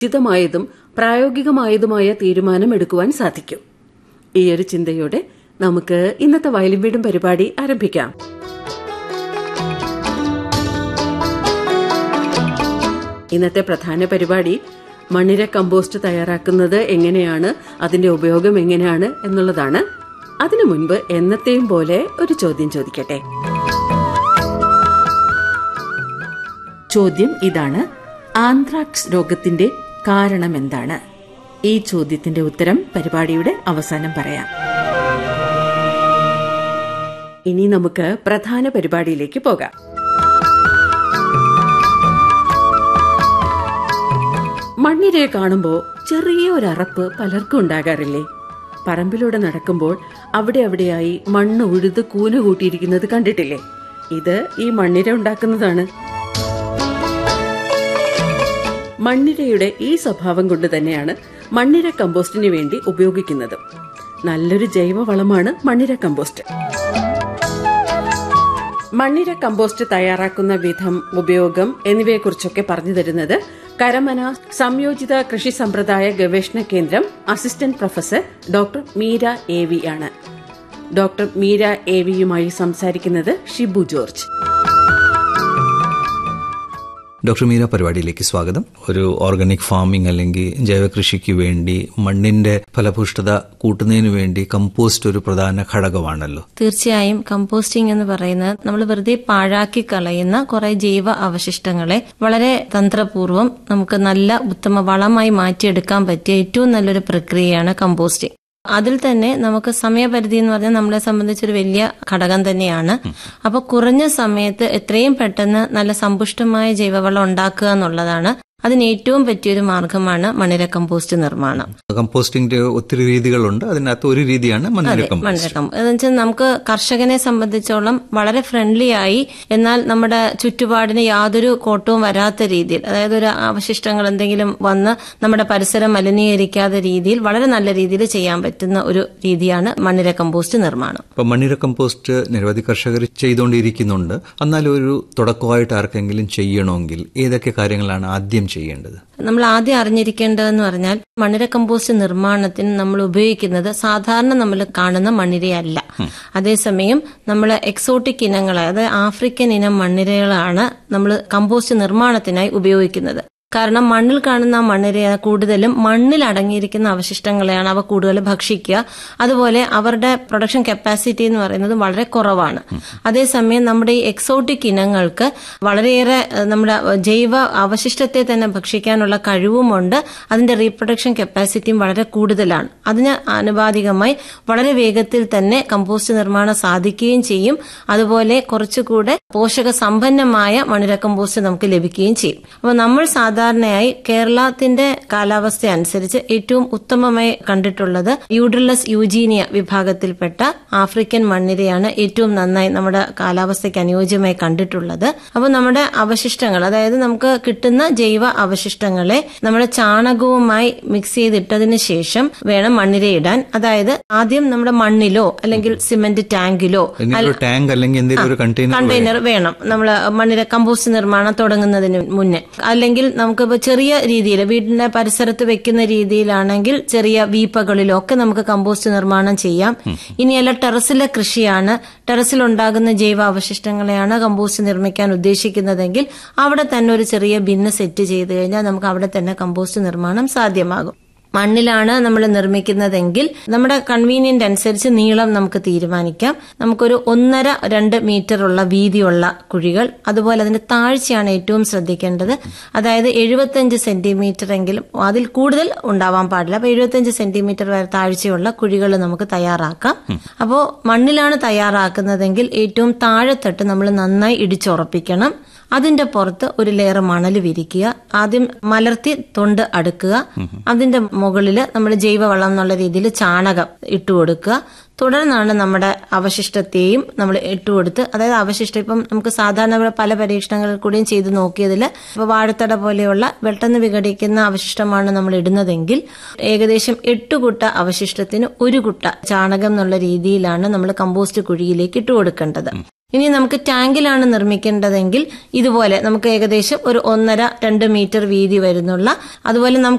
ഉചിതമായതും പ്രായോഗികമായതുമായ തീരുമാനമെടുക്കുവാൻ സാധിക്കും ഈയൊരു ചിന്തയോടെ നമുക്ക് ഇന്നത്തെ വയലിൻ വീടും പരിപാടി ആരംഭിക്കാം ഇന്നത്തെ പ്രധാന പരിപാടി മണ്ണിര കമ്പോസ്റ്റ് തയ്യാറാക്കുന്നത് എങ്ങനെയാണ് അതിന്റെ ഉപയോഗം എങ്ങനെയാണ് എന്നുള്ളതാണ് അതിനു മുൻപ് എന്നത്തെയും പോലെ ഒരു ചോദ്യം ചോദിക്കട്ടെ ചോദ്യം ഇതാണ് ആന്ത്രാക്സ് രോഗത്തിന്റെ കാരണം എന്താണ് ഈ ചോദ്യത്തിന്റെ ഉത്തരം പരിപാടിയുടെ അവസാനം പറയാം ഇനി നമുക്ക് പ്രധാന പരിപാടിയിലേക്ക് പോകാം മണ്ണിരയെ കാണുമ്പോൾ ചെറിയ ഒരു അറപ്പ് പലർക്കും ഉണ്ടാകാറില്ലേ പറമ്പിലൂടെ നടക്കുമ്പോൾ അവിടെ അവിടെയായി മണ്ണ് ഉഴുത് കൂന കൂട്ടിയിരിക്കുന്നത് കണ്ടിട്ടില്ലേ ഇത് ഈ മണ്ണിര ഉണ്ടാക്കുന്നതാണ് മണ്ണിരയുടെ ഈ സ്വഭാവം കൊണ്ട് തന്നെയാണ് മണ്ണിര കമ്പോസ്റ്റിന് വേണ്ടി ഉപയോഗിക്കുന്നത് നല്ലൊരു ജൈവവളമാണ് മണ്ണിര കമ്പോസ്റ്റ് മണ്ണിര കമ്പോസ്റ്റ് തയ്യാറാക്കുന്ന വിധം ഉപയോഗം എന്നിവയെക്കുറിച്ചൊക്കെ പറഞ്ഞു തരുന്നത് കരമന സംയോജിത കൃഷി സമ്പ്രദായ ഗവേഷണ കേന്ദ്രം assistant professor doctor Meera A V ആണ് ഡോക്ടർ മീര എ വിയുമായി സംസാരിക്കുന്നത് ഷിബു ജോർജ് ഡോക്ടർ മീര പരിപാടിയിലേക്ക് സ്വാഗതം ഒരു ഓർഗാനിക് ഫാമിംഗ് അല്ലെങ്കിൽ ജൈവകൃഷിക്ക് വേണ്ടി മണ്ണിന്റെ ഫലപുഷ്ടത കൂട്ടുന്നതിന് വേണ്ടി കമ്പോസ്റ്റ് ഒരു പ്രധാന ഘടകമാണല്ലോ തീർച്ചയായും കമ്പോസ്റ്റിംഗ് എന്ന് പറയുന്നത് നമ്മൾ വെറുതെ പാഴാക്കി കളയുന്ന കുറെ ജൈവ അവശിഷ്ടങ്ങളെ വളരെ തന്ത്രപൂർവ്വം നമുക്ക് നല്ല ഉത്തമ വളമായി മാറ്റിയെടുക്കാൻ പറ്റിയ ഏറ്റവും നല്ലൊരു പ്രക്രിയയാണ് കമ്പോസ്റ്റിംഗ് അതിൽ തന്നെ നമുക്ക് സമയപരിധി എന്ന് പറഞ്ഞാൽ നമ്മളെ സംബന്ധിച്ചൊരു വലിയ ഘടകം തന്നെയാണ് അപ്പൊ കുറഞ്ഞ സമയത്ത് എത്രയും പെട്ടെന്ന് നല്ല സമ്പുഷ്ടമായ ജൈവവളം ഉണ്ടാക്കുക എന്നുള്ളതാണ് അതിന് ഏറ്റവും പറ്റിയൊരു മാർഗമാണ് മണിര കമ്പോസ്റ്റ് നിർമ്മാണം കമ്പോസ്റ്റിംഗിന്റെ ഒത്തിരി രീതികളുണ്ട് അതിനകത്ത് ഒരു രീതിയാണ് മണ്ണിര കമ്പോസ്റ്റ് മണ്ണിരക്കം എന്ന് വെച്ചാൽ നമുക്ക് കർഷകനെ സംബന്ധിച്ചോളം വളരെ ഫ്രണ്ട്ലി ആയി എന്നാൽ നമ്മുടെ ചുറ്റുപാടിന് യാതൊരു കോട്ടവും വരാത്ത രീതിയിൽ അതായത് ഒരു അവശിഷ്ടങ്ങൾ എന്തെങ്കിലും വന്ന് നമ്മുടെ പരിസരം മലിനീകരിക്കാത്ത രീതിയിൽ വളരെ നല്ല രീതിയിൽ ചെയ്യാൻ പറ്റുന്ന ഒരു രീതിയാണ് മണ്ണിര കമ്പോസ്റ്റ് നിർമ്മാണം ഇപ്പൊ മണ്ണിര കമ്പോസ്റ്റ് നിരവധി കർഷകർ ചെയ്തുകൊണ്ടിരിക്കുന്നുണ്ട് എന്നാലും ഒരു തുടക്കമായിട്ട് ആർക്കെങ്കിലും ചെയ്യണമെങ്കിൽ ഏതൊക്കെ കാര്യങ്ങളാണ് ആദ്യം ചെയ്യേണ്ടത് നമ്മൾ ആദ്യം അറിഞ്ഞിരിക്കേണ്ടതെന്ന് പറഞ്ഞാൽ മണ്ണിര കമ്പോസ്റ്റ് നിർമ്മാണത്തിന് നമ്മൾ ഉപയോഗിക്കുന്നത് സാധാരണ നമ്മൾ കാണുന്ന മണ്ണിരയല്ല അതേസമയം നമ്മൾ എക്സോട്ടിക് ഇനങ്ങളെ അതായത് ആഫ്രിക്കൻ ഇനം മണ്ണിരകളാണ് നമ്മൾ കമ്പോസ്റ്റ് നിർമ്മാണത്തിനായി ഉപയോഗിക്കുന്നത് കാരണം മണ്ണിൽ കാണുന്ന ആ മണ്ണിര കൂടുതലും മണ്ണിൽ അടങ്ങിയിരിക്കുന്ന അവശിഷ്ടങ്ങളെയാണ് അവ കൂടുതൽ ഭക്ഷിക്കുക അതുപോലെ അവരുടെ പ്രൊഡക്ഷൻ കപ്പാസിറ്റി എന്ന് പറയുന്നത് വളരെ കുറവാണ് അതേസമയം നമ്മുടെ ഈ എക്സോട്ടിക് ഇനങ്ങൾക്ക് വളരെയേറെ ഏഹ്, നമ്മുടെ ജൈവ അവശിഷ്ടത്തെ തന്നെ ഭക്ഷിക്കാനുള്ള കഴിവുമുണ്ട് അതിന്റെ റീപ്രൊഡക്ഷൻ കപ്പാസിറ്റിയും വളരെ കൂടുതലാണ് അതിന് ആനുപാതികമായി വളരെ വേഗത്തിൽ തന്നെ കമ്പോസ്റ്റ് നിർമ്മാണം സാധിക്കുകയും ചെയ്യും അതുപോലെ കുറച്ചുകൂടെ പോഷക സമ്പന്നമായ മണിര കമ്പോസ്റ്റ് നമുക്ക് ലഭിക്കുകയും ചെയ്യും അപ്പോൾ നമ്മൾ സാധാരണയായി കേരളത്തിന്റെ കാലാവസ്ഥ അനുസരിച്ച് ഏറ്റവും ഉത്തമമായി കണ്ടിട്ടുള്ളത് യൂഡ്രിലസ് യൂജീനിയ വിഭാഗത്തിൽപ്പെട്ട ആഫ്രിക്കൻ മണ്ണിരയാണ് ഏറ്റവും നന്നായി നമ്മുടെ കാലാവസ്ഥയ്ക്ക് അനുയോജ്യമായി കണ്ടിട്ടുള്ളത് അപ്പോൾ നമ്മുടെ അവശിഷ്ടങ്ങൾ അതായത് നമുക്ക് കിട്ടുന്ന ജൈവ അവശിഷ്ടങ്ങളെ നമ്മുടെ ചാണകവുമായി മിക്സ് ചെയ്തിട്ടതിന് ശേഷം വേണം മണ്ണിര ഇടാൻ അതായത് ആദ്യം നമ്മുടെ മണ്ണിലോ അല്ലെങ്കിൽ സിമന്റ് ടാങ്കിലോ ഒരു ടാങ്ക് അല്ലെങ്കിൽ എന്തെങ്കിലും ഒരു കണ്ടെയ്നർ കണ്ടെയ്നർ വേണം നമ്മൾ മണ്ണിര കമ്പോസ്റ്റ് നിർമ്മാണം തുടങ്ങുന്നതിന് മുന്നേ അല്ലെങ്കിൽ നമുക്കിപ്പോൾ ചെറിയ രീതിയിൽ വീടിന്റെ പരിസരത്ത് വെക്കുന്ന രീതിയിലാണെങ്കിൽ ചെറിയ വീപ്പകളിലോ ഒക്കെ നമുക്ക് കമ്പോസ്റ്റ് നിർമ്മാണം ചെയ്യാം ഇനിയല്ല ടെറസിലെ കൃഷിയാണ് ടെറസിൽ ഉണ്ടാകുന്ന ജൈവ അവശിഷ്ടങ്ങളെയാണ് കമ്പോസ്റ്റ് നിർമ്മിക്കാൻ ഉദ്ദേശിക്കുന്നതെങ്കിൽ അവിടെ തന്നെ ഒരു ചെറിയ ബിന്ന് സെറ്റ് ചെയ്ത് കഴിഞ്ഞാൽ നമുക്ക് അവിടെ തന്നെ കമ്പോസ്റ്റ് നിർമ്മാണം സാധ്യമാകും മണ്ണിലാണ് നമ്മൾ നിർമ്മിക്കുന്നതെങ്കിൽ നമ്മുടെ കൺവീനിയന്റ് അനുസരിച്ച് നീളം നമുക്ക് തീരുമാനിക്കാം നമുക്കൊരു ഒന്നര രണ്ട് മീറ്റർ ഉള്ള വീതിയുള്ള കുഴികൾ അതുപോലെ അതിന്റെ താഴ്ചയാണ് ഏറ്റവും ശ്രദ്ധിക്കേണ്ടത് അതായത് എഴുപത്തഞ്ച് സെന്റിമീറ്റർ എങ്കിലും അതിൽ കൂടുതൽ ഉണ്ടാവാൻ പാടില്ല അപ്പൊ എഴുപത്തഞ്ച് സെന്റിമീറ്റർ വരെ താഴ്ചയുള്ള കുഴികൾ നമുക്ക് തയ്യാറാക്കാം അപ്പോൾ മണ്ണിലാണ് തയ്യാറാക്കുന്നതെങ്കിൽ ഏറ്റവും താഴെത്തട്ട് നമ്മൾ നന്നായി ഇടിച്ചുറപ്പിക്കണം അതിന്റെ പുറത്ത് ഒരു ലെയർ മണൽ വിരിക്കുക ആദ്യം മലർത്തി തൊണ്ട് അടുക്കുക അതിന്റെ മുകളിൽ നമ്മൾ ജൈവവളം എന്നുള്ള രീതിയിൽ ചാണകം ഇട്ടുകൊടുക്കുക തുടർന്നാണ് നമ്മുടെ അവശിഷ്ടത്തെയും നമ്മൾ ഇട്ടുകൊടുത്ത് അതായത് അവശിഷ്ടം ഇപ്പം നമുക്ക് സാധാരണ ഇവിടെ പല പരീക്ഷണങ്ങളിൽ കൂടിയും ചെയ്ത് നോക്കിയതിൽ ഇപ്പൊ വാഴത്തട പോലെയുള്ള പെട്ടെന്ന് വിഘടിക്കുന്ന അവശിഷ്ടമാണ് നമ്മൾ ഇടുന്നതെങ്കിൽ ഏകദേശം എട്ട് കുട്ട അവശിഷ്ടത്തിന് ഒരു കുട്ട ചാണകം എന്നുള്ള രീതിയിലാണ് നമ്മൾ കമ്പോസ്റ്റ് കുഴിയിലേക്ക് ഇട്ട് കൊടുക്കേണ്ടത് ഇനി നമുക്ക് ടാങ്കിലാണ് നിർമ്മിക്കേണ്ടതെങ്കിൽ ഇതുപോലെ നമുക്ക് ഏകദേശം ഒരു ഒന്നര രണ്ട് മീറ്റർ വീതി വരുന്നുള്ള അതുപോലെ നമുക്ക്